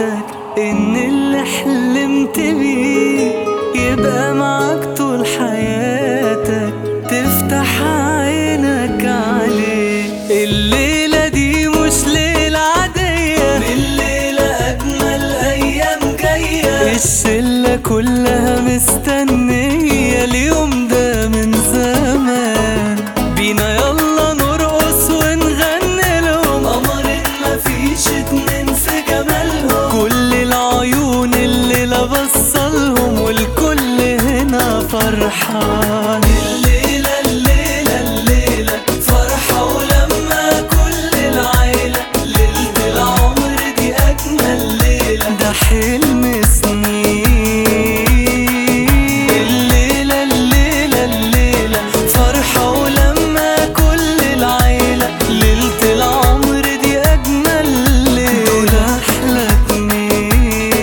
حياتك ان اللي حلمت بيه يبقى معاك طول حياتك تفتح عينك عليه الليلة دي مش ليلة عادية الليلة أجمل أيام جاية الشلة كلها مستنية اليوم ده من زمان بينا يلا نرقص ونغني لهم قمرين مفيش اتنين في جمالهم كل العيون اللي لبصلهم والكل هنا فرحان الليلة الليلة الليلة فرحة ولما كل العيلة ليلة العمر دي أجمل ليلة ده حلم سنين الليلة الليلة الليلة فرحة ولما كل العيلة ليلة العمر دي أجمل ليلة دول أحلى اتنين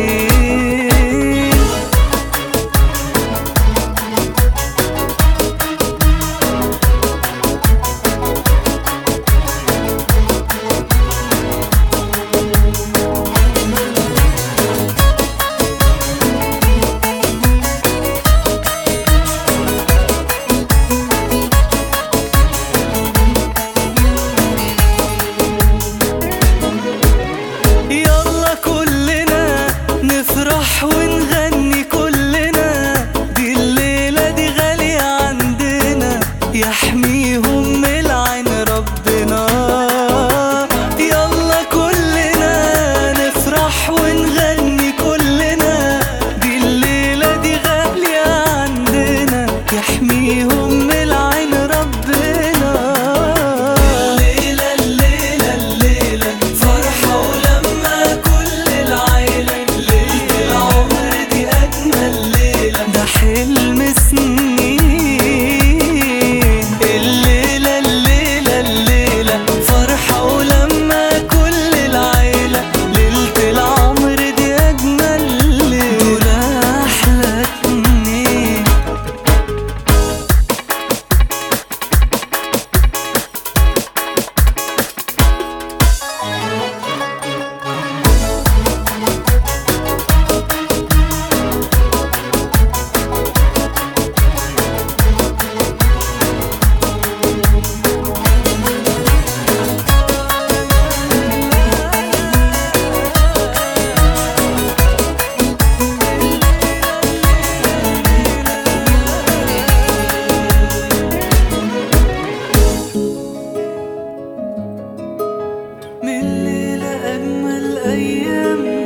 يلا كلنا نفرح ونغني كلنا دي الليلة دي غالية عندنا يحميهم من العين ربنا يلا كلنا نفرح ونغني كلنا دي الليلة دي غالية عندنا يحميهم من العين ربنا الليلة الليلة الليلة فرحة ولما كل العيلة ليلة العمر دي أجمل ليلة ده حلم سنين الليلة الليلة الليلة فرحة ولما كل العيلة ليلة العمر دي أجمل ليلة دول أحلى اتنين من ليلة أجمل أيام